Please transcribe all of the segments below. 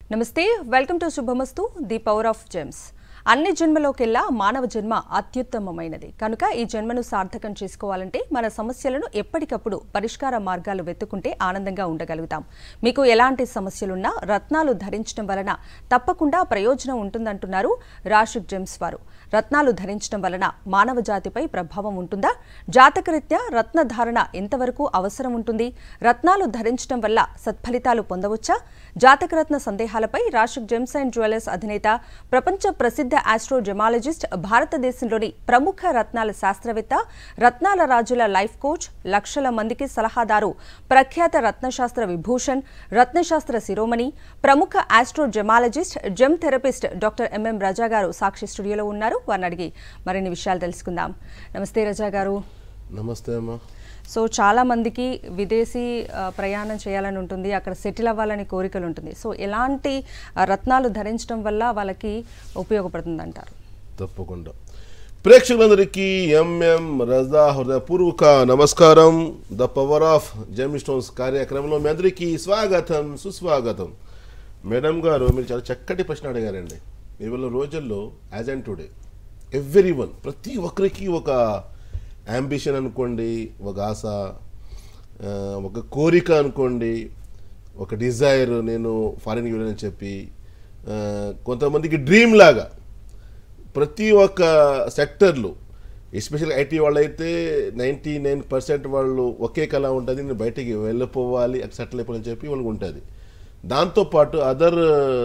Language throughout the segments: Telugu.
నమస్తే welcome to Subhamastu the power of gems అన్ని జన్మలోకెల్లా మానవ జన్మ అత్యుత్తమమైనది కనుక ఈ జన్మను సార్థకం చేసుకోవాలంటే మన సమస్యలను ఎప్పటికప్పుడు పరిష్కార మార్గాలు వెతుకుంటే ఆనందంగా ఉండగలుగుతాం మీకు ఎలాంటి సమస్యలున్నా రత్నాలు ధరించడం వలన తప్పకుండా ప్రయోజనం ఉంటుందంటున్నారు రాషిక్ జెమ్స్ వారు రత్నాలు ధరించడం వలన మానవ జాతిపై ప్రభావం ఉంటుందా జాతకరీత్యా రత్న ధారణ ఎంతవరకు అవసరం ఉంటుంది రత్నాలు ధరించడం వల్ల సత్ఫలితాలు పొందవచ్చా జాతకరత్న సందేహాలపై రాషిక్ జెమ్స్ అండ్ జ్యువెలర్స్ అధినేత ప్రపంచ ప్రసిద్ధ ఆస్ట్రో జెమాలజిస్ట్ భారతదేశంలోని ప్రముఖ రత్నాల శాస్త్రవేత్త రత్నాల రాజుల లైఫ్ కోచ్ లక్షల మందికి సలహాదారు ప్రఖ్యాత రత్నశాస్త్ర విభూషణ్ రత్నశాస్త్ర శిరోమణి ప్రముఖ astro gemologist gem therapist doctor MM Raza గారు సాక్షి స్టూడియోలో ఉన్నారు వారిని అడిగి మరిన్ని విషయాలు తెలుసుకుందాం నమస్తే రజా గారు నమస్తే అమ్మా సో చాలా మందికి విదేశీ ఆ, ప్రయాణం చేయాలని ఉంటుంది అక్కడ సెటిల్ అవ్వాలని కోరికలు ఉంటుంది సో ఎలాంటి ఆ, రత్నాలు ధరించడం వల్ల వాళ్ళకి ఉపయోగపడుతుంది అంటారు తప్పకుండా ప్రేక్షకులందరికీ ఎంఎం రజా హృదయపూర్వక నమస్కారం the power of gemstones కార్యక్రమంలో మీ అందరికీ స్వాగతం సుస్వాగతం మేడం గారు మీరు చాలా చక్కటి ప్రశ్న అడిగారండి ఇవాళ రోజుల్లో as and today everyone ప్రతి ఒక్కరికి ఒక అంబిషన్ అనుకోండి ఒక ఆశ ఆ, ఒక కోరిక అనుకోండి ఒక డిజైర్ నేను ఫారిన్కి వెళ్ళాలని చెప్పి ఆ, కొంతమందికి డ్రీమ్ లాగా ప్రతి ఒక్క సెక్టర్లు ఎస్పెషల్ ఐటీ వాళ్ళైతే నైంటీ నైన్ పర్సెంట్ వాళ్ళు ఒకే కళ ఉంటుంది నేను బయటికి వెళ్ళిపోవాలి అక్కడ సెటిల్ అయిపోవాలని చెప్పి వాళ్ళకి ఉంటుంది దాంతోపాటు అదర్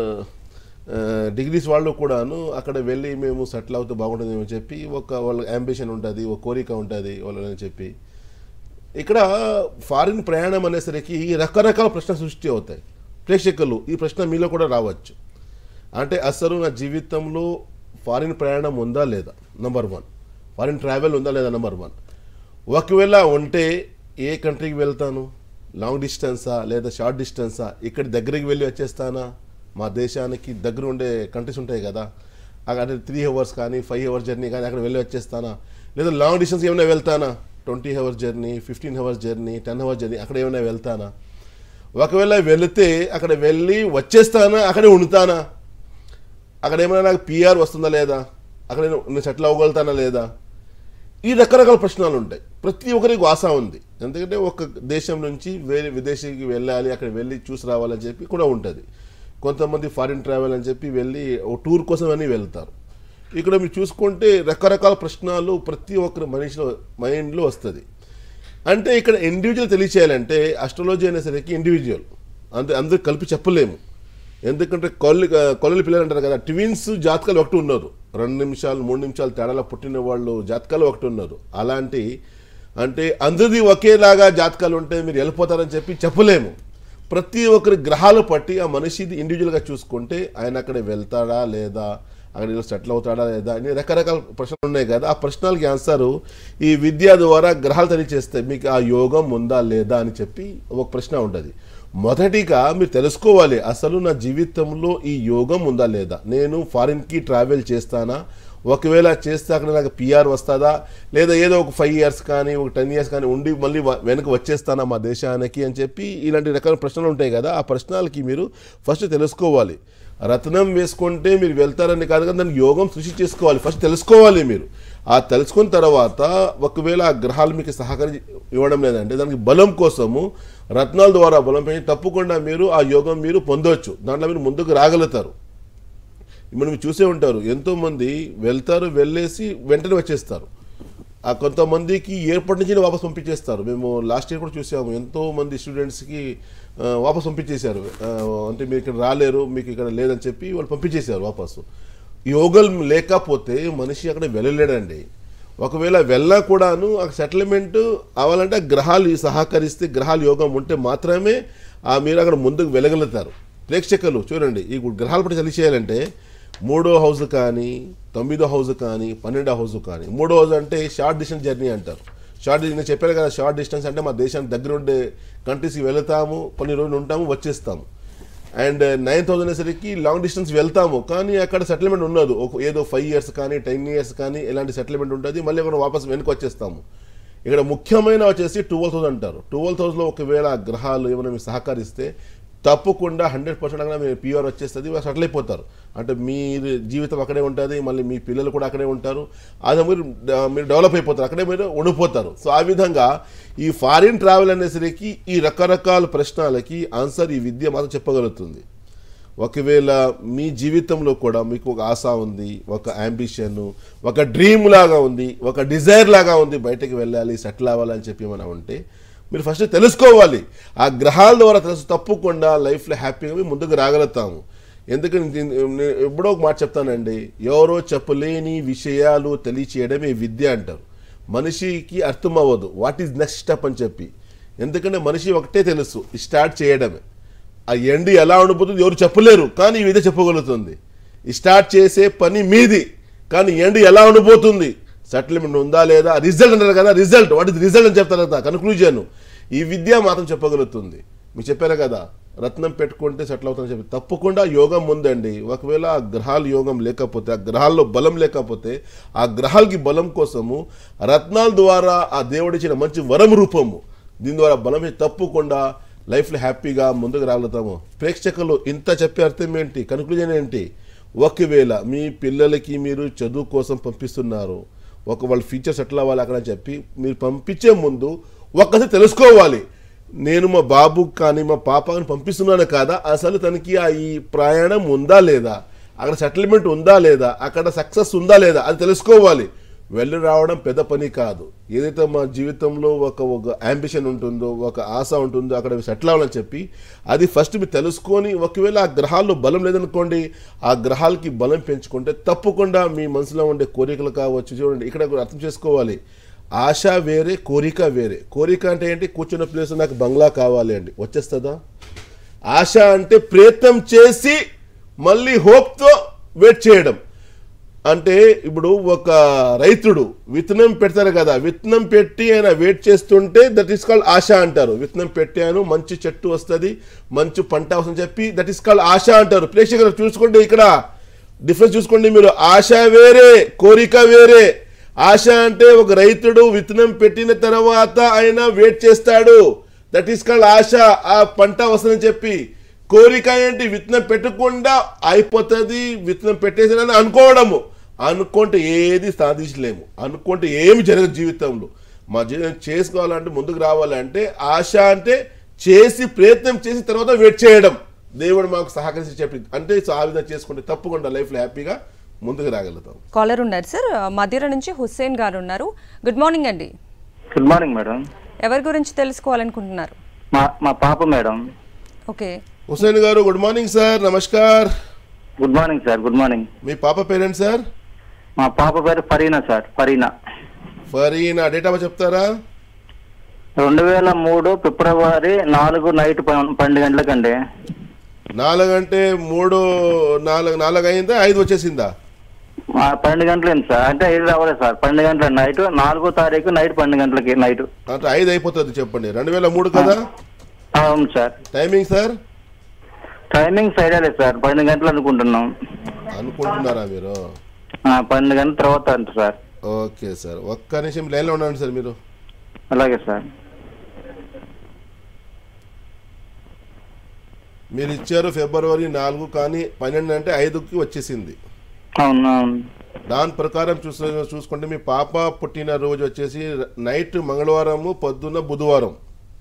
డిగ్రీస్ వాళ్ళు కూడాను అక్కడ వెళ్ళి మేము సెటిల్ అవుతే బాగుంటుంది అని చెప్పి ఒక వాళ్ళ అంబిషన్ ఉంటుంది ఒక కోరిక ఉంటుంది వాళ్ళని చెప్పి ఇక్కడ ఫారిన్ ప్రయాణం అనేసరికి రకరకాల ప్రశ్నలు సృష్టి అవుతాయి ప్రేక్షకులు ఈ ప్రశ్న మీలో కూడా రావచ్చు అంటే అసలు నా జీవితంలో ఫారిన్ ప్రయాణం ఉందా లేదా నంబర్ వన్ ఫారిన్ ట్రావెల్ ఉందా లేదా నంబర్ వన్ ఒకవేళ ఉంటే ఏ కంట్రీకి వెళ్తాను లాంగ్ డిస్టెన్సా లేదా షార్ట్ డిస్టెన్సా ఇక్కడ దగ్గరికి వెళ్ళి వచ్చేస్తానా మా దేశానికి దగ్గర ఉండే కంట్రీస్ ఉంటాయి కదా అక్కడ త్రీ అవర్స్ కానీ ఫైవ్ అవర్స్ జర్నీ కానీ అక్కడ వెళ్ళి వచ్చేస్తానా లేదా లాంగ్ డిస్టెన్స్ ఏమైనా వెళ్తానా twenty hours journey fifteen hours journey ten hours journey అక్కడ ఏమైనా వెళ్తానా ఒకవేళ వెళితే అక్కడ వెళ్ళి వచ్చేస్తానా అక్కడే ఉండుతానా అక్కడ ఏమైనా నాకు పిఆర్ వస్తుందా లేదా అక్కడ నేను నేను సెటిల్ అవ్వగలుగుతానా లేదా ఈ రకరకాల ప్రశ్నలు ఉంటాయి ప్రతి ఒక్కరికి ఆశ ఉంది ఎందుకంటే ఒక దేశం నుంచి వేరే విదేశీకి వెళ్ళాలి అక్కడ వెళ్ళి చూసి రావాలని చెప్పి కూడా ఉంటుంది కొంతమంది ఫారిన్ ట్రావెల్ అని చెప్పి వెళ్ళి ఓ టూర్ కోసం అని వెళ్తారు ఇక్కడ మీరు చూసుకుంటే రకరకాల ప్రశ్నలు ప్రతి ఒక్కరి మనిషిలో మైండ్లో వస్తుంది అంటే ఇక్కడ ఇండివిజువల్ తెలియచేయాలంటే అస్ట్రాలజీ అనేసరికి ఇండివిజువల్ అంతే అందరూ కలిపి చెప్పలేము ఎందుకంటే కొల్లి కొల్లి పిల్లలు అంటారు కదా ట్విన్స్ జాతకాలు ఒకటి ఉన్నారు రెండు నిమిషాలు మూడు నిమిషాలు తేడాలో పుట్టిన వాళ్ళు జాతకాలు ఒకటి ఉన్నారు అలాంటి అంటే అందరిది ఒకేలాగా జాతకాలు ఉంటే మీరు వెళ్ళిపోతారని చెప్పి చెప్పలేము ప్రతి ఒక్కరి గ్రహాలు పట్టి ఆ మనిషిది ఇండివిజువల్గా చూసుకుంటే ఆయన అక్కడ వెళ్తాడా లేదా అక్కడ సెటిల్ అవుతాడా లేదా అని రకరకాల ప్రశ్నలు ఉన్నాయి కదా ఆ ప్రశ్నలకి ఆన్సర్ ఈ విద్య ద్వారా గ్రహాలు తెలియచేస్తాయి మీకు ఆ యోగం ఉందా లేదా అని చెప్పి ఒక ప్రశ్న ఉంటుంది మొదటిగా మీరు తెలుసుకోవాలి అసలు నా జీవితంలో ఈ యోగం ఉందా లేదా నేను ఫారిన్కి ట్రావెల్ చేస్తానా ఒకవేళ చేస్తే అక్కడ నాకు పిఆర్ వస్తుందా లేదా ఏదో ఒక ఫైవ్ ఇయర్స్ కానీ ఒక టెన్ ఇయర్స్ కానీ ఉండి మళ్ళీ వ- వెనక్కి వచ్చేస్తానా మా దేశానికి అని చెప్పి ఇలాంటి రకాల ప్రశ్నలు ఉంటాయి కదా ఆ ప్రశ్నలకి మీరు ఫస్ట్ తెలుసుకోవాలి రత్నం వేసుకుంటే మీరు వెళ్తారని కాదు కదా దానికి యోగం సృష్టి చేసుకోవాలి ఫస్ట్ తెలుసుకోవాలి మీరు ఆ తెలుసుకున్న తర్వాత ఒకవేళ ఆ గ్రహాలు మీకు సహకరి ఇవ్వడం లేదంటే దానికి బలం కోసము రత్నాల ద్వారా బలం పెంచి తప్పకుండా మీరు ఆ యోగం మీరు పొందవచ్చు దాంట్లో మీరు ముందుకు రాగలుగుతారు ఇప్పుడు మీరు చూసే ఉంటారు ఎంతోమంది వెళ్తారు వెళ్ళేసి వెంటనే వచ్చేస్తారు ఆ కొంతమందికి ఎయిర్పోర్ట్ నుంచి వాపస్ పంపించేస్తారు మేము లాస్ట్ ఇయర్ కూడా చూసాము ఎంతో మంది స్టూడెంట్స్కి ఆ, వాపస్ పంపించేశారు ఆ, అంటే మీరు ఇక్కడ రాలేరు మీకు ఇక్కడ లేదని చెప్పి వాళ్ళు పంపించేశారు వాపసు యోగం లేకపోతే మనిషి అక్కడ వెళ్ళలేడండి ఒకవేళ వెళ్ళా కూడాను ఆ సెటిల్మెంట్ అవ్వాలంటే ఆ గ్రహాలు సహకరిస్తే గ్రహాలు యోగం ఉంటే మాత్రమే ఆ మీరు అక్కడ ముందుకు వెళ్ళగలుగుతారు ప్రేక్షకులు చూడండి ఈ గ్రహాలు పట్టి చలి చేయాలంటే మూడో హౌస్ కానీ తొమ్మిదో హౌస్ కానీ పన్నెండో హౌస్ కానీ మూడో హౌస్ అంటే షార్ట్ డిస్టెన్స్ జర్నీ అంటారు షార్ట్ నేను చెప్పాను కదా షార్ట్ డిస్టెన్స్ అంటే మా దేశానికి దగ్గర ఉండే కంట్రీస్కి వెళతాము కొన్ని రోజులు ఉంటాము వచ్చేస్తాము అండ్ నైన్ థౌసండ్ అనేసరికి లాంగ్ డిస్టెన్స్ వెళ్తాము కానీ అక్కడ సెటిల్మెంట్ ఉండదు ఒక ఏదో ఫైవ్ ఇయర్స్ కానీ టెన్ ఇయర్స్ కానీ ఇలాంటి సెటిల్మెంట్ ఉంటుంది మళ్ళీ అక్కడ వాపస్ వెనక్కి వచ్చేస్తాము ఇక్కడ ముఖ్యమైన వచ్చేసి ట్వెల్వ్ థౌసండ్ అంటారు ట్వెల్వ్ థౌసండ్లో ఒకవేళ గ్రహాలు ఏమైనా మీకు సహకరిస్తే తప్పకుండా హండ్రెడ్ పర్సెంట్ అక్కడ మీరు ప్యూర్ వచ్చేస్తుంది వాళ్ళు సెటిల్ అయిపోతారు అంటే మీరు జీవితం అక్కడే ఉంటుంది మళ్ళీ మీ పిల్లలు కూడా అక్కడే ఉంటారు అది మీరు మీరు డెవలప్ అయిపోతారు అక్కడే మీరు ఉండిపోతారు సో ఆ విధంగా ఈ ఫారిన్ ట్రావెల్ అనేసరికి ఈ రకరకాల ప్రశ్నలకి ఆన్సర్ ఈ విద్య మాత్రం చెప్పగలుగుతుంది ఒకవేళ మీ జీవితంలో కూడా మీకు ఒక ఆశ ఉంది ఒక అంబిషన్ ఒక డ్రీమ్ లాగా ఉంది ఒక డిజైర్ లాగా ఉంది బయటకు వెళ్ళాలి సెటిల్ అవ్వాలని చెప్పి మనం ఉంటే మీరు ఫస్ట్ తెలుసుకోవాలి ఆ గ్రహాల ద్వారా తెలుసు తప్పకుండా లైఫ్లో హ్యాపీగా మేము ముందుకు రాగలుగుతాము ఎందుకంటే నేను ఎప్పుడో ఒక మాట చెప్తానండి ఎవరో చెప్పలేని విషయాలు తెలియచేయడమే విద్య అంటారు మనిషికి అర్థం అవ్వదు వాట్ ఈజ్ నెక్స్ట్ స్టెప్ అని చెప్పి ఎందుకంటే మనిషి ఒకటే తెలుసు స్టార్ట్ చేయడమే ఆ ఎండి ఎలా ఉండిపోతుంది ఎవరు చెప్పలేరు కానీ ఈ విద్య చెప్పగలుగుతుంది ఈ స్టార్ట్ చేసే పని మీది కానీ ఎండి ఎలా ఉండిపోతుంది సెటిల్మెంట్ ఉందా లేదా రిజల్ట్ అంటారు కదా రిజల్ట్ వాట్ ఇస్ రిజల్ట్ అని చెప్తారు కదా కన్క్లూజన్ ఈ విద్య మాత్రం చెప్పగలుగుతుంది మీకు చెప్పారు కదా రత్నం పెట్టుకుంటే సెటిల్ అవుతుందని చెప్పి తప్పకుండా యోగం ఉందండి ఒకవేళ ఆ గ్రహాల యోగం లేకపోతే ఆ గ్రహాల్లో బలం లేకపోతే ఆ గ్రహాలకి బలం కోసము రత్నాల ద్వారా ఆ దేవుడిచ్చిన మంచి వరం రూపము దీని ద్వారా బలం తప్పకుండా లైఫ్లో హ్యాపీగా ముందుకు రాగలుగుతాము ప్రేక్షకులు ఇంత చెప్పే అర్థం ఏంటి కన్క్లూజన్ ఏంటి ఒకవేళ మీ పిల్లలకి మీరు చదువు కోసం పంపిస్తున్నారు ఒక వాళ్ళ ఫ్యూచర్ సెటిల్ అవ్వాలి అక్కడ అని చెప్పి మీరు పంపించే ముందు ఒక్కసారి తెలుసుకోవాలి నేను మా బాబు కానీ మా పాపని పంపిస్తున్నాను కాదా అసలు తనకి ఆ ఈ ప్రయాణం ఉందా లేదా అక్కడ సెటిల్మెంట్ ఉందా లేదా అక్కడ సక్సెస్ ఉందా లేదా అది తెలుసుకోవాలి వెళ్ళి రావడం పెద్ద పని కాదు ఏదైతే మా జీవితంలో ఒక ఒక అంబిషన్ ఉంటుందో ఒక ఆశ ఉంటుందో అక్కడ సెటిల్ అవ్వాలని చెప్పి అది ఫస్ట్ మీరు తెలుసుకొని ఒకవేళ ఆ గ్రహాల్లో బలం లేదనుకోండి ఆ గ్రహాలకి బలం పెంచుకుంటే తప్పకుండా మీ మనసులో ఉండే కోరికలు కావచ్చు చూడండి ఇక్కడ కూడా అర్థం చేసుకోవాలి ఆశ వేరే కోరిక వేరే కోరిక అంటే ఏంటి కూర్చున్న ప్లేస్ నాకు బంగ్లా కావాలి అండి వచ్చేస్తుందా ఆశ అంటే ప్రయత్నం చేసి మళ్ళీ హోప్తో వెయిట్ చేయడం అంటే ఇప్పుడు ఒక రైతుడు విత్తనం పెడతారు కదా విత్తనం పెట్టి ఆయన వెయిట్ చేస్తుంటే దట్ ఈస్ కాల్డ్ ఆశ అంటారు విత్తనం పెట్టాను మంచి చెట్టు వస్తుంది మంచి పంట వస్తుంది చెప్పి దట్ ఈస్ కాల్డ్ ఆశ అంటారు ప్రేక్షకులు చూసుకోండి ఇక్కడ డిఫరెన్స్ చూసుకోండి మీరు ఆశ వేరే కోరిక వేరే ఆశ అంటే ఒక రైతుడు విత్తనం పెట్టిన తర్వాత ఆయన వెయిట్ చేస్తాడు దట్ ఈస్ కాల్డ్ ఆశ ఆ పంట వస్తుందని చెప్పి కోరిక ఏంటి విత్తనం పెట్టకుండా అయిపోతుంది విత్తనం పెట్టేసానని అనుకోవడము అనుకుంటే ఏది సాధించలేము అనుకుంటే ఏమి జరగదు జీవితంలో మా జీవితం చేసుకోవాలంటే ముందుకు రావాలంటే ఆశ అంటే చేసి ప్రయత్నం చేసి తర్వాత వెయిట్ చేయడం దేవుడు మాకు సహకరించి చెప్పి అంటే సో ఆ విధంగా చేసుకుంటే తప్పకుండా లైఫ్లో హ్యాపీగా ముందుకు రాగలుగుతాం కాలర్ ఉన్నారు సార్ మదిర నుంచి హుస్సేన్ గారు ఉన్నారు గుడ్ మార్నింగ్ అండి గుడ్ మార్నింగ్ మేడం ఎవరి గురించి తెలుసుకోవాలనుకుంటున్నారు మా మా పాప మేడం ఓకే హుసేన్ గారు గుడ్ మార్నింగ్ సార్ నమస్కార్ good morning sir good morning మీ పాప పేరెంట్ సార్ మా పాప పేరు Farina sir Farina Farina date of చెప్తారా రెండు వేల మూడు ఫిబ్రవరి నాలుగు నైట్ పన్- పన్నెండు గంటలకండి నాలుగు అంటే మూడు నాలుగు నాలుగు అయిందా ఐదు వచ్చేసిందా ఆ, పన్నెండు గంటలైంది సార్ అంటే ఐదు రావాలి సార్ పన్నెండు గంటల నైట్ నాలుగో తారీఖు నైట్ పన్నెండు గంటలకి నైట్ అంటే ఐదు అయిపోతుంది చెప్పండి రెండు వేల మూడు కదా అవును sir timing sir timing side లేదు సార్ పన్నెండు గంటలు అనుకుంటున్నాం అనుకుంటున్నారా మీరు ఆ, పన్నెండు గంటల తర్వాత అంట సార్ ఓకే సార్ ఒక్క నిమిషం లైన్లో ఉండండి సార్ మీరు అలాగే సార్ మీరు ఇచ్చారు ఫిబ్రవరి నాలుగు కానీ పన్నెండు అంటే ఐదుకి వచ్చేసింది అవును అవును దాని ప్రకారం చూసు చూసుకుంటే మీ పాప పుట్టిన రోజు వచ్చేసి నైట్ మంగళవారము పొద్దున్న బుధవారం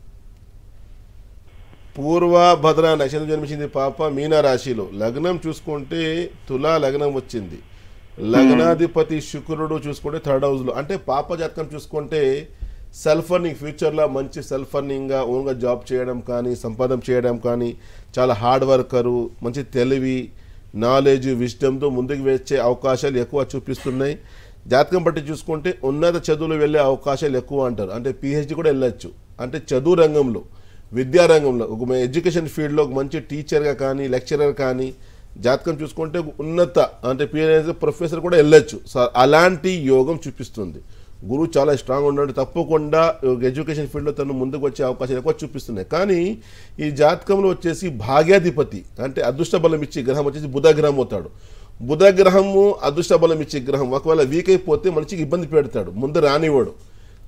పూర్వ భద్ర నక్షత్రం జన్మించింది పాప మీన రాశిలో లగ్నం చూసుకుంటే తులా లగ్నం వచ్చింది లగ్నాధిపతి శుక్రుడు చూసుకుంటే థర్డ్ హౌస్లో అంటే పాప జాతకం చూసుకుంటే సెల్ఫ్ అర్నింగ్ ఫ్యూచర్లో మంచి సెల్ఫ్ అర్నింగ్గా ఓన్గా జాబ్ చేయడం కానీ సంపాదన చేయడం కానీ చాలా హార్డ్ వర్కరు మంచి తెలివి నాలెడ్జ్ విజ్డమ్తో ముందుకు వచ్చే అవకాశాలు ఎక్కువ చూపిస్తున్నాయి జాతకం బట్టి చూసుకుంటే ఉన్నత చదువులు వెళ్ళే అవకాశాలు ఎక్కువ అంటారు అంటే పిహెచ్డి కూడా వెళ్ళొచ్చు అంటే చదువు రంగంలో విద్యారంగంలో ఒక ఎడ్యుకేషన్ ఫీల్డ్లో ఒక మంచి టీచర్గా కానీ లెక్చరర్ కానీ జాతకం చూసుకుంటే ఒక ఉన్నత అంటే పిఎస్ ప్రొఫెసర్ కూడా వెళ్ళొచ్చు సో అలాంటి యోగం చూపిస్తుంది గురువు చాలా స్ట్రాంగ్ ఉన్నాడు తప్పకుండా ఎడ్యుకేషన్ ఫీల్డ్లో తను ముందుకు వచ్చే అవకాశాలు ఎక్కువ చూపిస్తున్నాయి కానీ ఈ జాతకంలో వచ్చేసి భాగ్యాధిపతి అంటే అదృష్ట బలం ఇచ్చే గ్రహం వచ్చేసి బుధ గ్రహం అవుతాడు బుధ గ్రహము అదృష్ట బలం ఇచ్చే గ్రహం ఒకవేళ వీక్ అయిపోతే మనిషికి ఇబ్బంది పెడతాడు ముందు రానివాడు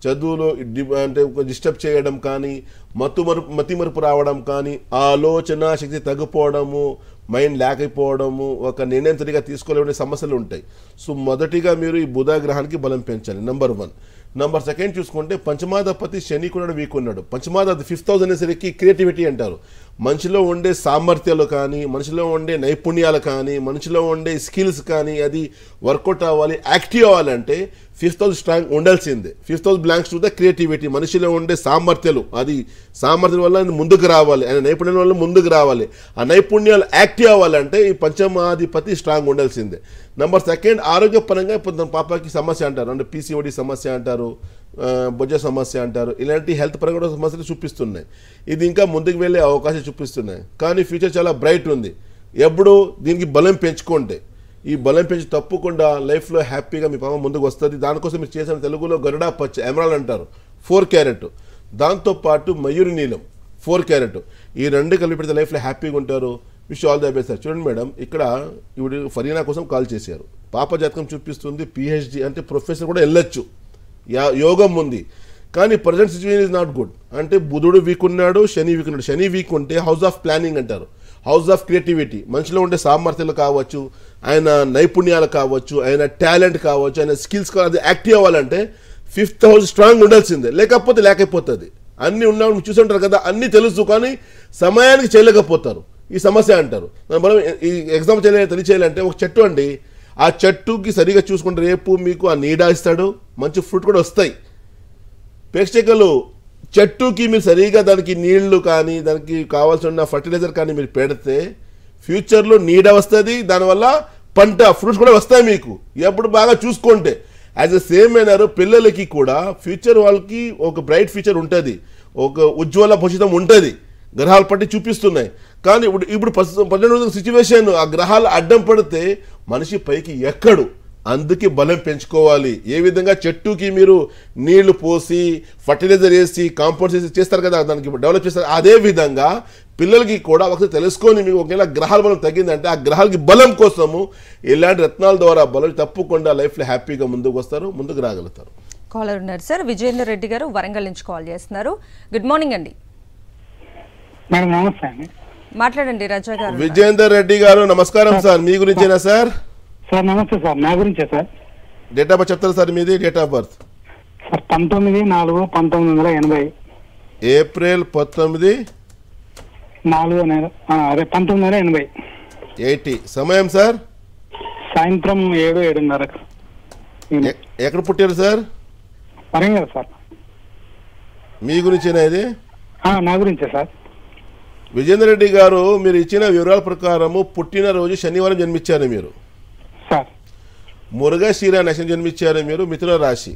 చదువులో డి- అంటే డిస్టర్బ్ చేయడం కానీ మత్తు మరుపు మతి మరుపు రావడం కానీ ఆలోచన శక్తి తగ్గిపోవడము మైండ్ లేకపోవడము ఒక నిర్ణయం సరిగా తీసుకోలేని సమస్యలు ఉంటాయి సో మొదటిగా మీరు ఈ బుధ గ్రహానికి బలం పెంచాలి నంబర్ వన్ నంబర్ సెకండ్ చూసుకుంటే పంచమాధిపతి శని కూడా వీక్ ఉన్నాడు పంచమాధిపతి ఫిఫ్త్ హౌస్ అనేసరికి క్రియేటివిటీ అంటారు మనిషిలో ఉండే సామర్థ్యాలు కానీ మనిషిలో ఉండే నైపుణ్యాలు కానీ మనిషిలో ఉండే స్కిల్స్ కానీ అది వర్కౌట్ అవ్వాలి యాక్టివ్ అవ్వాలంటే ఫిఫ్త్ హౌస్ స్ట్రాంగ్ ఉండాల్సిందే fifth house belongs to the creativity మనిషిలో ఉండే సామర్థ్యాలు అది సామర్థ్యం వల్ల ఆయన ముందుకు రావాలి ఆయన నైపుణ్యం వల్ల ముందుకు రావాలి ఆ నైపుణ్యాలు యాక్టివ్ అవ్వాలంటే ఈ పంచమాధిపతి స్ట్రాంగ్ ఉండాల్సిందే నంబర్ సెకండ్ ఆరోగ్యపరంగా ఇప్పుడు తన పాపకి సమస్య అంటారు అంటే పీసీఓడి సమస్య అంటారు ఆ, బొజ్జ సమస్య అంటారు ఇలాంటి హెల్త్ పరంగా కూడా సమస్యలు చూపిస్తున్నాయి ఇది ఇంకా ముందుకు వెళ్ళే అవకాశం చూపిస్తున్నాయి కానీ ఫ్యూచర్ చాలా బ్రైట్ ఉంది ఎప్పుడు దీనికి బలం పెంచుకుంటే ఈ బలం పెంచి తప్పకుండా లైఫ్లో హ్యాపీగా మీ పాప ముందుకు వస్తుంది దానికోసం మీరు చేసిన తెలుగులో గరుడా పచ్చ ఎమరాల్ అంటారు ఫోర్ క్యారెట్ దాంతోపాటు మయూరి నీలం ఫోర్ క్యారెట్ ఈ రెండు కలిపి పెడితే లైఫ్లో హ్యాపీగా ఉంటారు wish all the best sir చూడండి మేడం ఇక్కడ ఇవి ఫరీనా కోసం కాల్ చేశారు పాప జాతకం చూపిస్తుంది పిహెచ్డి అంటే ప్రొఫెసర్ కూడా వెళ్ళొచ్చు యా- యోగం ఉంది కానీ present situation is not good అంటే బుధుడు వీక్ ఉన్నాడు శని వీక్ ఉన్నాడు శని వీక్ ఉంటే హౌస్ ఆఫ్ ప్లానింగ్ అంటారు హౌస్ ఆఫ్ క్రియేటివిటీ మనిషిలో ఉండే సామర్థ్యాలు కావచ్చు ఆయన నైపుణ్యాలు కావచ్చు ఆయన టాలెంట్ కావచ్చు ఆయన స్కిల్స్ కావచ్చు అది యాక్టివ్ అవ్వాలంటే ఫిఫ్త్ హౌస్ స్ట్రాంగ్ ఉండాల్సిందే లేకపోతే లేకపోతుంది అన్నీ ఉన్నాడు మీరు చూసుంటారు కదా అన్నీ తెలుసు కానీ సమయానికి చేయలేకపోతారు ఈ సమస్య అంటారు దాని మనం ఈ ఎగ్జామ్ చేయలే తెలియచేయాలంటే ఒక చెట్టు అండి ఆ చెట్టుకి సరిగా చూసుకుంటే రేపు మీకు ఆ నీడ ఇస్తాడు మంచి ఫ్రూట్ కూడా వస్తాయి ప్రేక్షకులు చెట్టుకి మీరు సరిగా దానికి నీళ్లు కానీ దానికి కావాల్సిన ఫర్టిలైజర్ కానీ మీరు పెడితే ఫ్యూచర్లో నీడ వస్తుంది దానివల్ల పంట ఫ్రూట్స్ కూడా వస్తాయి మీకు ఎప్పుడు బాగా చూసుకుంటే యాజ్ ఎ సేమ్ అయినారు పిల్లలకి కూడా ఫ్యూచర్ వాళ్ళకి ఒక బ్రైట్ ఫ్యూచర్ ఉంటుంది ఒక ఉజ్వల భవిష్యత్తం ఉంటుంది గ్రహాలు పట్టి చూపిస్తున్నాయి కానీ ఇప్పుడు ఇప్పుడు పన్నెండు సిచ్యువేషన్ ఆ గ్రహాలు అడ్డం పడితే మనిషి పైకి ఎక్కడు అందుకే బలం పెంచుకోవాలి ఏ విధంగా చెట్టుకి మీరు నీళ్లు పోసి ఫర్టిలైజర్ వేసి కాంపౌండ్స్ వేసి చేస్తారు కదా దానికి డెవలప్ చేస్తారు అదే విధంగా పిల్లలకి కూడా ఒకసారి తెలుసుకొని మీకు ఒకవేళ గ్రహాల బలం తగ్గిందంటే ఆ గ్రహాలకి బలం కోసము ఇలాంటి రత్నాల ద్వారా బలం తప్పకుండా లైఫ్లో హ్యాపీగా ముందుకు వస్తారు ముందుకు రాగలుగుతారు కాలర్ ఉన్నారు సార్ విజయేందర్ రెడ్డి గారు వరంగల్ నుంచి కాల్ చేస్తున్నారు గుడ్ మార్నింగ్ అండి మేడం నమస్తే అండి మాట్లాడండి రజా గారు విజేందర్ రెడ్డి గారు నమస్కారం సార్ మీ గురించేనా సార్ సార్ నమస్తే సార్ నా గురించే సార్ డేట్ ఆఫ్ బర్త్ చెప్తారా సార్ మీది డేట్ ఆఫ్ బర్త్ సార్ పంతొమ్మిది నాలుగు పంతొమ్మిది వందల ఎనభై ఏప్రిల్ పంతొమ్మిది నాలుగో నెల ఆ, అదే పంతొమ్మిది వందల ఎనభై ఎయిటీ సమయం సార్ సాయంత్రం ఏడు ఏడున్నర ఎ- ఎక్కడ పుట్టారు సార్ వరంగల్ సార్ మీ గురించేనా ఇది ఆ, నా గురించే సార్ విజేందర్ రెడ్డి గారు మీరు ఇచ్చిన వివరాల ప్రకారము పుట్టినరోజు శనివారం జన్మించారు మీరు సార్ మురుగశీర నక్షత్రం జన్మించారు మీరు మిథున రాశి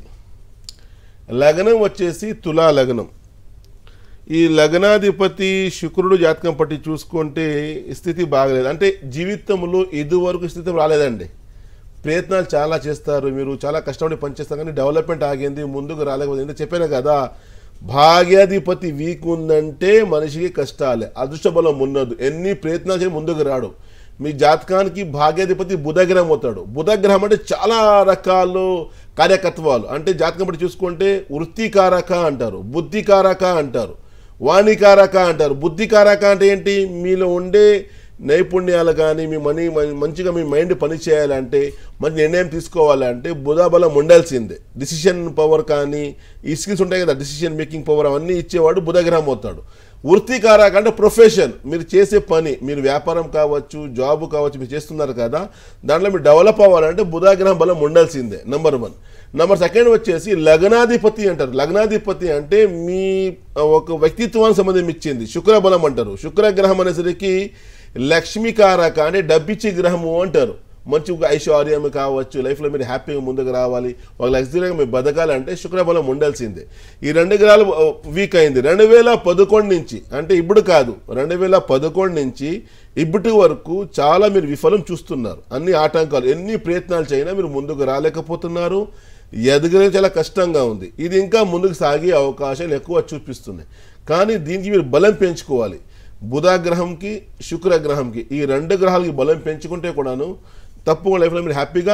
లగ్నం వచ్చేసి తులా లగ్నం ఈ లగ్నాధిపతి శుక్రుడు జాతకం పట్టి చూసుకుంటే స్థితి బాగలేదు అంటే జీవితంలో ఇదివరకు స్థితి రాలేదండి ప్రయత్నాలు చాలా చేస్తారు మీరు చాలా కష్టపడి పనిచేస్తారు కానీ డెవలప్మెంట్ ఆగింది ముందుకు రాలేకపోతే ఎందుకు చెప్పాను కదా భాగ్యాధిపతి వీక్ ఉందంటే మనిషికి కష్టాలే అదృష్ట బలం ఉన్నది ఎన్ని ప్రయత్నాలు చేసి ముందుకు రాడు మీ జాతకానికి భాగ్యాధిపతి బుధగ్రహం అవుతాడు బుధగ్రహం అంటే చాలా రకాలు కార్యకత్వాలు అంటే జాతకం బట్టి చూసుకుంటే వృత్తికారక అంటారు బుద్ధికారక అంటారు వాణికారక అంటారు బుద్ధికారక అంటే ఏంటి మీలో ఉండే నైపుణ్యాలు కానీ మీ మనీ మం- మంచిగా మీ మైండ్ పని చేయాలంటే మంచి నిర్ణయం తీసుకోవాలంటే బుధాబలం ఉండాల్సిందే డిసిషన్ పవర్ కానీ ఈ స్కిల్స్ ఉంటాయి కదా డిసిషన్ మేకింగ్ పవర్ అవన్నీ ఇచ్చేవాడు బుధగ్రహం అవుతాడు వృత్తికారక అంటే ప్రొఫెషన్ మీరు చేసే పని మీరు వ్యాపారం కావచ్చు జాబ్ కావచ్చు మీరు చేస్తున్నారు కదా దాంట్లో మీరు డెవలప్ అవ్వాలంటే బుధాగ్రహం బలం ఉండాల్సిందే నంబర్ వన్ నెంబర్ సెకండ్ వచ్చేసి లగ్నాధిపతి అంటారు లగ్నాధిపతి అంటే మీ ఒక వ్యక్తిత్వానికి సంబంధం ఇచ్చింది శుక్రబలం అంటారు శుక్రగ్రహం అనేసరికి లక్ష్మీకారక అంటే డబ్బిచ్చి గ్రహము అంటారు మంచి ఒక ఐశ్వర్యం కావచ్చు లైఫ్లో మీరు హ్యాపీగా ముందుకు రావాలి ఒక లగ్జరీగా మీరు బతకాలంటే శుక్రబలం ఉండాల్సిందే ఈ రెండు గ్రహాలు వీక్ అయింది రెండు వేల పదకొండు నుంచి అంటే ఇప్పుడు కాదు రెండు వేల పదకొండు నుంచి ఇప్పటి వరకు చాలా మీరు విఫలం చూస్తున్నారు అన్ని ఆటంకాలు ఎన్ని ప్రయత్నాలు చేసినా మీరు ముందుకు రాలేకపోతున్నారు ఎదగడం చాలా కష్టంగా ఉంది ఇది ఇంకా ముందుకు సాగే అవకాశాలు ఎక్కువ చూపిస్తున్నాయి కానీ దీనికి మీరు బలం పెంచుకోవాలి బుధ గ్రహంకి శుక్ర గ్రహంకి ఈ రెండు గ్రహాలకి బలం పెంచుకుంటే కూడాను తప్పకుండా లైఫ్లో మీరు హ్యాపీగా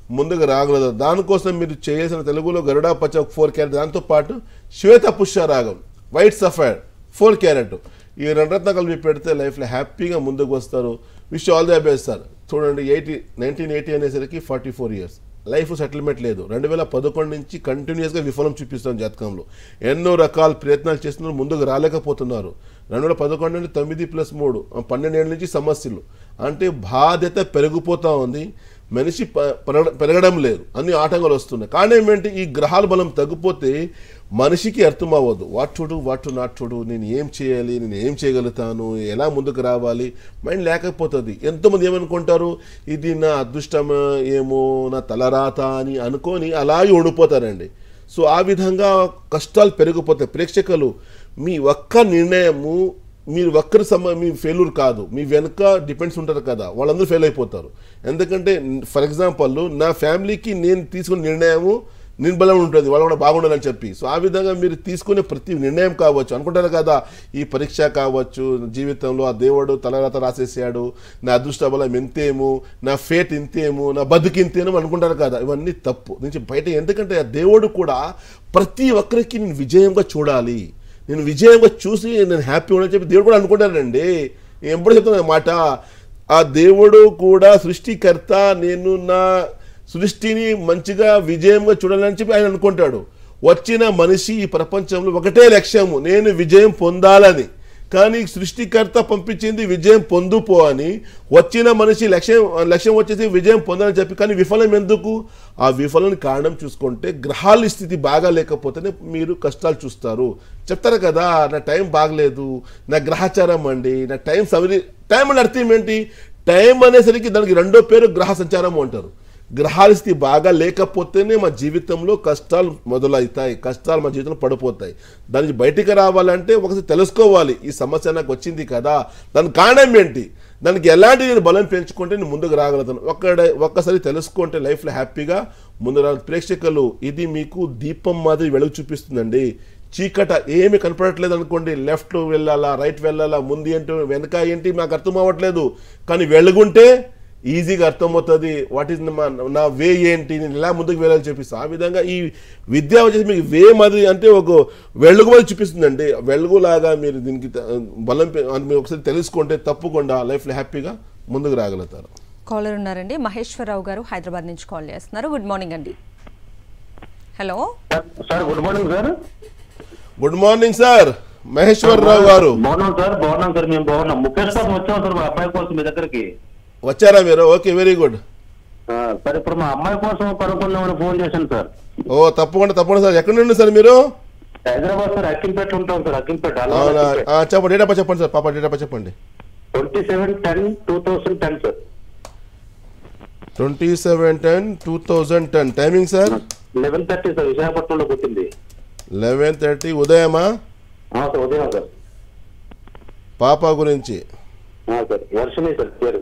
ముందుకు రాగలదు దానికోసం మీరు చేయాల్సిన తెలుగులో గరుడా పచ్చ ఒక ఫోర్ క్యారెట్ దాంతో పాటు శ్వేత పుష్య రాగం వైట్ సఫైర్ ఫోర్ క్యారెట్ ఈ రెండు రత్నాలు మీరు పెడితే లైఫ్లో హ్యాపీగా ముందుకు వస్తారు wish all the best sir చూడండి ఎయిటీ నైన్టీన్ ఎయిటీ అనేసరికి forty four years life settlement లేదు రెండు వేల పదకొండు నుంచి కంటిన్యూస్గా విఫలం చూపిస్తాం జాతకంలో ఎన్నో రకాల ప్రయత్నాలు చేస్తున్నారు ముందుకు రాలేకపోతున్నారు రెండు వేల పదకొండు నుండి తొమ్మిది ప్లస్ మూడు ఆ పన్నెండేళ్ళ నుంచి సమస్యలు అంటే బాధ్యత పెరిగిపోతూ ఉంది మనిషి ప- పెరగ- పెరగడం లేదు అన్ని ఆటంకాలు వస్తున్నాయి కానీ ఏమంటే ఈ గ్రహాల బలం తగ్గిపోతే మనిషికి అర్థం అవ్వదు what to do what to not to do నేను ఏం చేయాలి నేను ఏం చేయగలుగుతాను ఎలా ముందుకు రావాలి మైండ్ లేకపోతుంది ఎంతోమంది ఏమనుకుంటారు ఇది నా అదృష్టం ఏమో నా తలరాత అని అనుకొని అలాగే ఉండిపోతారండి సో ఆ విధంగా కష్టాలు పెరిగిపోతాయి ప్రేక్షకులు మీ ఒక్క నిర్ణయము మీరు ఒక్కరి సమ మీ ఫెయిల్యూర్ కాదు మీ వెనుక డిపెండ్స్ ఉంటారు కదా వాళ్ళందరూ ఫెయిల్ అయిపోతారు ఎందుకంటే ఫర్ ఎగ్జాంపుల్ నా ఫ్యామిలీకి నేను తీసుకున్న నిర్ణయము నిర్బలం ఉంటుంది వాళ్ళు కూడా బాగుండాలని చెప్పి సో ఆ విధంగా మీరు తీసుకునే ప్రతి నిర్ణయం కావచ్చు అనుకుంటారు కదా ఈ పరీక్ష కావచ్చు జీవితంలో ఆ దేవుడు తలరాత రాసేసాడు నా అదృష్ట బలం ఇంతేమో నా ఫేట్ ఇంతేమో నా బతుకు ఇంతేమో అనుకుంటారు కదా ఇవన్నీ తప్పు నుంచి బయట ఎందుకంటే ఆ దేవుడు కూడా ప్రతి ఒక్కరికి నేను విజయంగా చూడాలి నేను విజయంగా చూసి నేను హ్యాపీ ఉండని చెప్పి దేవుడు కూడా అనుకుంటానండి నేను ఎప్పుడు చెప్తున్నా మాట ఆ దేవుడు కూడా సృష్టికర్త నేను నా సృష్టిని మంచిగా విజయంగా చూడాలని చెప్పి ఆయన అనుకుంటాడు వచ్చిన మనిషి ఈ ప్రపంచంలో ఒకటే లక్ష్యము నేను విజయం పొందాలని కానీ సృష్టికర్త పంపించింది విజయం పొందుపో అని వచ్చిన మనిషి లక్ష్యం లక్ష్యం వచ్చేసి విజయం పొందాలని చెప్పి కానీ విఫలం ఎందుకు ఆ విఫలం కారణం చూసుకుంటే గ్రహాల స్థితి బాగా లేకపోతేనే మీరు కష్టాలు చూస్తారు చెప్తారు కదా నా టైం బాగలేదు నా గ్రహచారం అండి నా టైం సవరి టైం అని అర్థం ఏంటి టైం అనేసరికి దానికి రెండో పేరు గ్రహ సంచారం అంటారు గ్రహాల స్థితి బాగా లేకపోతేనే మా జీవితంలో కష్టాలు మొదలవుతాయి కష్టాలు మా జీవితంలో పడిపోతాయి దానికి బయటికి రావాలంటే ఒకసారి తెలుసుకోవాలి ఈ సమస్య నాకు వచ్చింది కదా దాని కారణం ఏంటి దానికి ఎలాంటి నేను బలం పెంచుకుంటే నేను ముందుకు రాగలుగుతాను ఒక్కడ ఒక్కసారి తెలుసుకుంటే లైఫ్లో హ్యాపీగా ముందు రా ప్రేక్షకులు ఇది మీకు దీపం మాదిరి వెలుగు చూపిస్తుందండి చీకట ఏమి కనపడట్లేదు అనుకోండి లెఫ్ట్ వెళ్ళాలా రైట్ వెళ్ళాలా ముందు ఏంటి వెనక ఏంటి మాకు అర్థం అవ్వట్లేదు కానీ వెలుగుంటే ఈజీగా అర్థమవుతుంది వాట్ ఈస్ నా వే ఏంటి నేను ఎలా ముందుకు వెళ్ళాలని చెప్పిస్తా ఆ విధంగా ఈ విద్య వచ్చేసి మీకు వే మాదిరి అంటే ఒక వెలుగు మాదిరి చూపిస్తుందండి వెలుగులాగా మీరు దీనికి త- బలం పె- అది మీరు ఒకసారి తెలుసుకుంటే తప్పకుండా లైఫ్లో హ్యాపీగా ముందుకు రాగలుగుతారు కాలర్ ఉన్నారండి మహేశ్వరరావు గారు హైదరాబాద్ నుంచి కాల్ చేస్తున్నారు గుడ్ మార్నింగ్ అండి hello sir good morning sir good morning sir Maheshwararao garu బాగున్నాం సార్ బాగున్నాం సార్ మేము బాగున్నాం ముఖేష్ కోసం వచ్చాం సార్ మా అబ్బాయి కోసం మీ దగ్గరికి వచ్చారా మీరు ఓకే వెరీ గుడ్ ఆ, సార్ ఇప్పుడు మా అమ్మాయి కోసం కనుక్కుందామని ఫోన్ చేశాను సార్ ఓ తప్పకుండా తప్పకుండా సార్ ఎక్కడి నుండి సార్ మీరు హైదరాబాద్ సార్ అక్కింపేట ఉంటాం సార్ అక్కింపేట అవునా ఆ, చెప్పండి డేటా చెప్పండి సార్ పాప డేటా చెప్పండి twenty seven ten two thousand ten sir twenty seven ten two thousand ten timing sir eleven thirty sir విశాఖపట్నంలో పుట్టింది లెవెన్ థర్టీ ఉదయమా ఆ, సార్ ఉదయం సార్ పాప గురించి ఆ, సార్ వర్షమే సార్ పేరు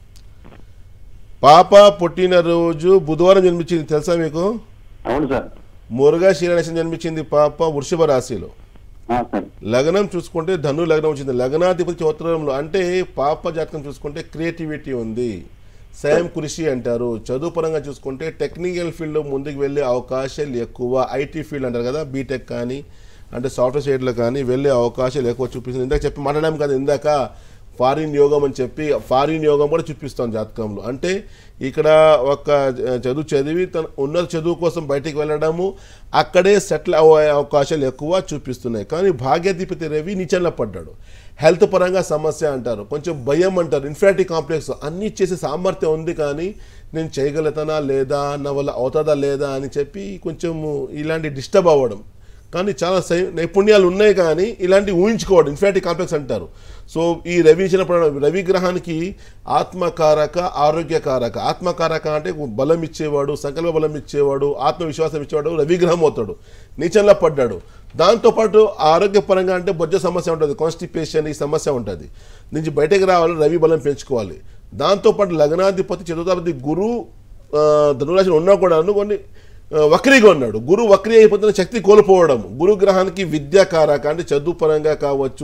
పాప పుట్టినరోజు బుధవారం జన్మించింది తెలుసా మీకు అవును సార్ మురుగా శిరనేశం జన్మించింది పాప వృషభ రాశిలో ఆ, సార్ లగ్నం చూసుకుంటే ధను లగ్నం వచ్చింది లగ్నాధిపతి చోత్రంలో అంటే పాప జాతకం చూసుకుంటే క్రియేటివిటీ ఉంది స్వయం కృషి అంటారు చదువు పరంగా చూసుకుంటే టెక్నికల్ ఫీల్డ్లో ముందుకు వెళ్ళే అవకాశాలు ఎక్కువ ఐటీ ఫీల్డ్ అంటారు కదా బీటెక్ కానీ అంటే సాఫ్ట్వేర్ సైడ్లో కానీ వెళ్ళే అవకాశాలు ఎక్కువ చూపిస్తుంది ఇందాక చెప్పి మాట్లాడాం కదా ఇందాక ఫారిన్ యోగం అని చెప్పి ఫారిన్ యోగం కూడా చూపిస్తాం జాతకంలో అంటే ఇక్కడ ఒక చదువు చదివి తన ఉన్నత చదువు కోసం బయటికి వెళ్ళడము అక్కడే సెటిల్ అయ్యే అవకాశాలు ఎక్కువ చూపిస్తున్నాయి కానీ భాగ్యాధిపతి రవి నిచంలో పడ్డాడు హెల్త్ పరంగా సమస్య అంటారు కొంచెం భయం అంటారు ఇన్ఫినిటీ కాంప్లెక్స్ అన్నీ చేసే సామర్థ్యం ఉంది కానీ నేను చేయగలుగుతానా లేదా నా వల్ల అవుతుందా లేదా అని చెప్పి కొంచెం ఇలాంటి డిస్టర్బ్ అవ్వడం కానీ చాలా సై నైపుణ్యాలు ఉన్నాయి కానీ ఇలాంటి ఊహించుకోవడం ఇన్ఫినిటీ కాంప్లెక్స్ అంటారు సో ఈ రవి ఇచ్చినప్పుడు రవి గ్రహానికి ఆత్మకారక ఆరోగ్యకారక ఆత్మకారక అంటే బలం ఇచ్చేవాడు సంకల్ప బలం ఇచ్చేవాడు ఆత్మవిశ్వాసం ఇచ్చేవాడు రవి గ్రహం అవుతాడు నీచంలో పడ్డాడు దాంతోపాటు ఆరోగ్యపరంగా అంటే బొజ్జ సమస్య ఉంటుంది కాన్స్టిపేషన్ ఈ సమస్య ఉంటుంది నుంచి బయటకు రావాలి రవి బలం పెంచుకోవాలి దాంతోపాటు లగ్నాధిపతి చతుర్థాధిపతి గురు ఆ, ధనురాశిలో ఉన్నా కూడా కొన్ని ఆ, వక్రీగా ఉన్నాడు గురు వక్రీ అయిపోతున్న శక్తి కోల్పోవడం గురు గ్రహానికి విద్యాకారక అంటే చదువు పరంగా కావచ్చు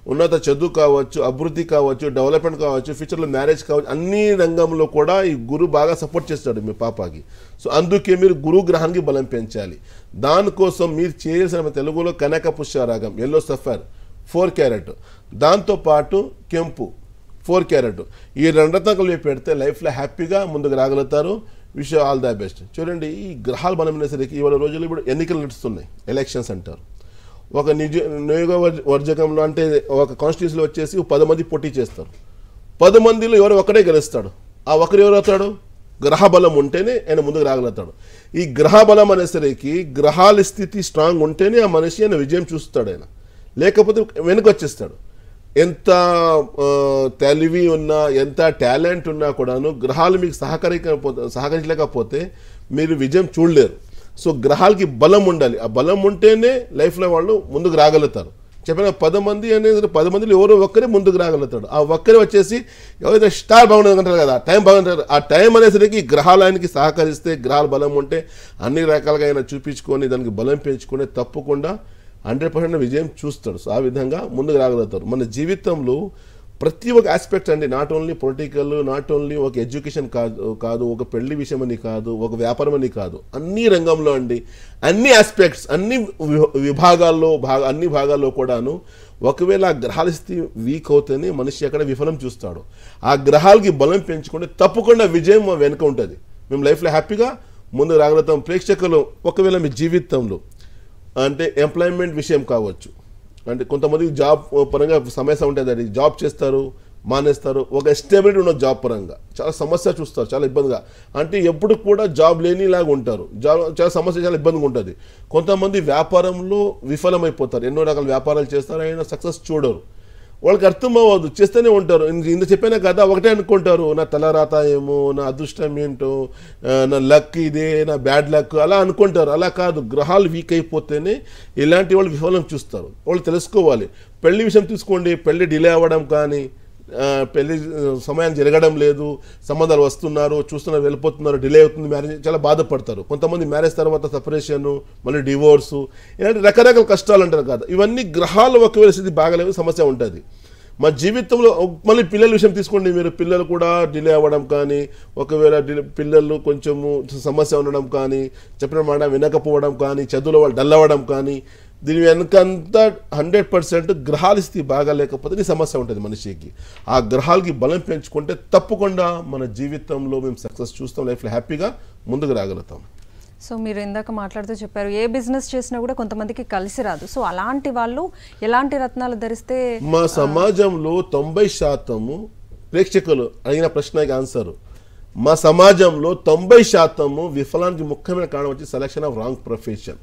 ఉన్నత చదువు కావచ్చు అభివృద్ధి కావచ్చు డెవలప్మెంట్ కావచ్చు ఫ్యూచర్లో మ్యారేజ్ కావచ్చు అన్ని రంగంలో కూడా ఈ గురు బాగా సపోర్ట్ చేస్తాడు మీ పాపకి సో అందుకే మీరు గురు గ్రహానికి బలం పెంచాలి దానికోసం మీరు చేయాల్సిన తెలుగులో కనక పుష్యరాగం ఎల్లో సఫర్ ఫోర్ క్యారెట్ దాంతోపాటు కెంపు ఫోర్ క్యారెట్ ఈ రెండు రకాలు పెడితే లైఫ్లో హ్యాపీగా ముందుకు రాగలుగుతారు విష్ ఆల్ ద బెస్ట్ చూడండి ఈ గ్రహాలు బలమైనసరికి ఇవాళ రోజుల్లో ఇప్పుడు ఎన్నికలు నడుస్తున్నాయి ఎలక్షన్స్ అంటారు ఒక నిజ నియోగవర్జకంలో అంటే ఒక కాన్స్టిట్యూన్సీలో వచ్చేసి పది మంది పోటీ చేస్తారు పది మందిలో ఎవరు ఒకడే గెలుస్తాడు ఆ ఒకరు ఎవరు అవుతాడు గ్రహ బలం ఉంటేనే ఆయన ముందుకు రాగలుగుతాడు ఈ గ్రహ బలం అనేసరికి గ్రహాల స్థితి స్ట్రాంగ్ ఉంటేనే ఆ మనిషి ఆయన విజయం చూస్తాడు ఆయన లేకపోతే వెనక వచ్చేస్తాడు ఎంత ఆ, తెలివి ఉన్నా ఎంత టాలెంట్ ఉన్నా కూడాను గ్రహాలు మీకు సహకరికపోతే సహకరించలేకపోతే మీరు విజయం చూడలేరు సో గ్రహాలకి బలం ఉండాలి ఆ బలం ఉంటేనే లైఫ్లో వాళ్ళు ముందుకు రాగలుగుతారు చెప్పిన పది మంది అనేది పది మందిలో ఎవరో ఒక్కరే ముందుకు రాగలుగుతాడు ఆ ఒక్కరే వచ్చేసి ఎవరైతే స్టార్ బాగుంటుంది అంటారు కదా టైం బాగుంటారు ఆ టైం అనేసరికి గ్రహాలయానికి సహకరిస్తే గ్రహాల బలం ఉంటే అన్ని రకాలుగా ఆయన చూపించుకొని దానికి బలం పెంచుకొని తప్పకుండా హండ్రెడ్ పర్సెంట్ విజయం చూస్తాడు సో ఆ విధంగా ముందుకు రాగలుగుతారు మన జీవితంలో ప్రతి ఒక్క ఆస్పెక్ట్ అండి not only political not only ఒక ఎడ్యుకేషన్ కాదు కాదు ఒక పెళ్లి విషయం అని కాదు ఒక వ్యాపారం అని కాదు అన్ని రంగంలో అండి అన్ని ఆస్పెక్ట్స్ అన్ని వి- విభాగాల్లో భాగ అన్ని భాగాల్లో కూడాను ఒకవేళ ఆ గ్రహాల స్థితి వీక్ అవుతేనే మనిషి అక్కడ విఫలం చూస్తాడు ఆ గ్రహాలకి బలం పెంచుకుంటే తప్పకుండా విజయం మా వెనుక ఉంటుంది మేము లైఫ్లో హ్యాపీగా ముందుకు రాగలుగుతాం ప్రేక్షకులు ఒకవేళ మీ జీవితంలో అంటే ఎంప్లాయ్మెంట్ విషయం కావచ్చు అంటే కొంతమంది జాబ్ పరంగా సమస్య ఉంటుంది అది జాబ్ చేస్తారు మానేస్తారు ఒక స్టెబిలిటీ ఉన్న జాబ్ పరంగా చాలా సమస్య చూస్తారు చాలా ఇబ్బందిగా అంటే ఎప్పుడు కూడా జాబ్ లేనిలాగా ఉంటారు జాబ్ చాలా సమస్య చాలా ఇబ్బందిగా ఉంటుంది కొంతమంది వ్యాపారంలో విఫలమైపోతారు ఎన్నో రకాల వ్యాపారాలు చేస్తారు అయినా సక్సెస్ చూడరు వాళ్ళకి అర్థం అవ్వదు చేస్తూనే ఉంటారు ఇంక ఇంత చెప్పినా కదా ఒకటే అనుకుంటారు నా తలరాత ఏమో నా అదృష్టం ఏంటో ఆ, నా లక్ ఇదే నా బ్యాడ్ లక్ అలా అనుకుంటారు అలా కాదు గ్రహాలు వీక్ అయిపోతేనే ఇలాంటి వాళ్ళు విఫలం చూస్తారు వాళ్ళు తెలుసుకోవాలి పెళ్లి విషయం తీసుకోండి పెళ్లి డిలే అవ్వడం కానీ ఆ, పెళ్లి ఆ, సమయం జరగడం లేదు సంబంధాలు వస్తున్నారు చూస్తున్నారు వెళ్ళిపోతున్నారు డిలే అవుతుంది మ్యారేజ్ చాలా బాధపడతారు కొంతమంది మ్యారేజ్ తర్వాత సపరేషన్ మళ్ళీ డివోర్సు ఇలాంటి రకరకాల కష్టాలు అంటారు కదా ఇవన్నీ గ్రహాలు ఒకవేళ స్థితి బాగలేవు సమస్య ఉంటుంది మా జీవితంలో మళ్ళీ పిల్లల విషయం తీసుకోండి మీరు పిల్లలు కూడా డిలే అవ్వడం కానీ ఒకవేళ డిలే పిల్లలు కొంచెము సమస్య ఉండడం కానీ చెప్పిన మాట వినకపోవడం కానీ చదువులో వాళ్ళు డల్ అవ్వడం కానీ దీని వెనకంతా హండ్రెడ్ పర్సెంట్ గ్రహాల స్థితి బాగా లేకపోతే ఈ సమస్య ఉంటుంది మనిషికి ఆ గ్రహాలకి బలం పెంచుకుంటే తప్పకుండా మన జీవితంలో మేము సక్సెస్ చూస్తాం లైఫ్లో హ్యాపీగా ముందుకు రాగలుగుతాం సో మీరు ఇందాక మాట్లాడుతూ చెప్పారు ఏ బిజినెస్ చేసినా కూడా కొంతమందికి కలిసి రాదు సో అలాంటి వాళ్ళు ఎలాంటి రత్నాలు ధరిస్తే మా సమాజంలో తొంభై శాతము ప్రేక్షకులు అడిగిన ప్రశ్నకి ఆన్సర్ మా సమాజంలో తొంభై శాతము విఫలానికి ముఖ్యమైన కారణం వచ్చి సెలక్షన్ ఆఫ్ రాంగ్ ప్రొఫెషన్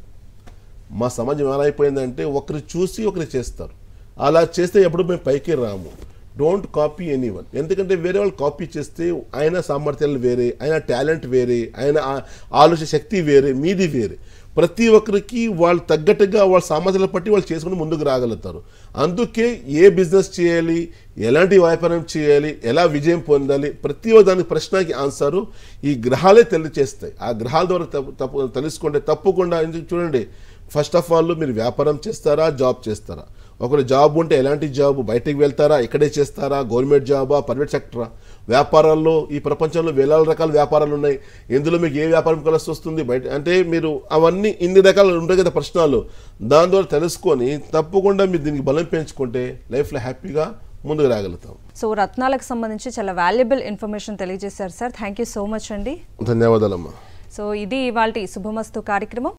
మా సమాజం ఎలా అయిపోయిందంటే ఒకరు చూసి ఒకరు చేస్తారు అలా చేస్తే ఎప్పుడు మేము పైకి రాము డోంట్ కాపీ ఎనీ వన్ ఎందుకంటే వేరే వాళ్ళు కాపీ చేస్తే ఆయన సామర్థ్యాలు వేరే ఆయన టాలెంట్ వేరే ఆయన ఆ- ఆలోచన శక్తి వేరే మీది వేరే ప్రతి ఒక్కరికి వాళ్ళు తగ్గట్టుగా వాళ్ళ సామర్థ్యాలు బట్టి వాళ్ళు చేసుకుని ముందుకు రాగలుగుతారు అందుకే ఏ బిజినెస్ చేయాలి ఎలాంటి వ్యాపారం చేయాలి ఎలా విజయం పొందాలి ప్రతి ఒక్క దానికి ప్రశ్నకి ఆన్సరు ఈ గ్రహాలే తెలియచేస్తాయి ఆ గ్రహాల ద్వారా తప్పు తప్పు తెలుసుకుంటే తప్పకుండా ఎందుకు చూడండి ఫస్ట్ ఆఫ్ ఆల్ మీరు వ్యాపారం చేస్తారా జాబ్ చేస్తారా ఒకరు జాబ్ ఉంటే ఎలాంటి జాబ్ బయటికి వెళ్తారా ఇక్కడే చేస్తారా గవర్నమెంట్ జాబా ప్రైవేట్ సెక్టరా వ్యాపారాల్లో ఈ ప్రపంచంలో వేల రకాల వ్యాపారాలు ఉన్నాయి ఇందులో మీకు ఏ వ్యాపారం కలిసి వస్తుంది బయట అంటే మీరు అవన్నీ ఇన్ని రకాలు ఉంటాయి కదా ప్రశ్నలు దాని ద్వారా తెలుసుకొని తప్పకుండా మీరు దీనికి బలం పెంచుకుంటే లైఫ్లో హ్యాపీగా ముందుకు రాగలుగుతాం సో రత్నాలకు సంబంధించి చాలా వాల్యుబుల్ ఇన్ఫర్మేషన్ తెలియజేశారు sir thank you so much అండి ధన్యవాదాలమ్మా సో ఇది ఇవాళ శుభమస్తు కార్యక్రమం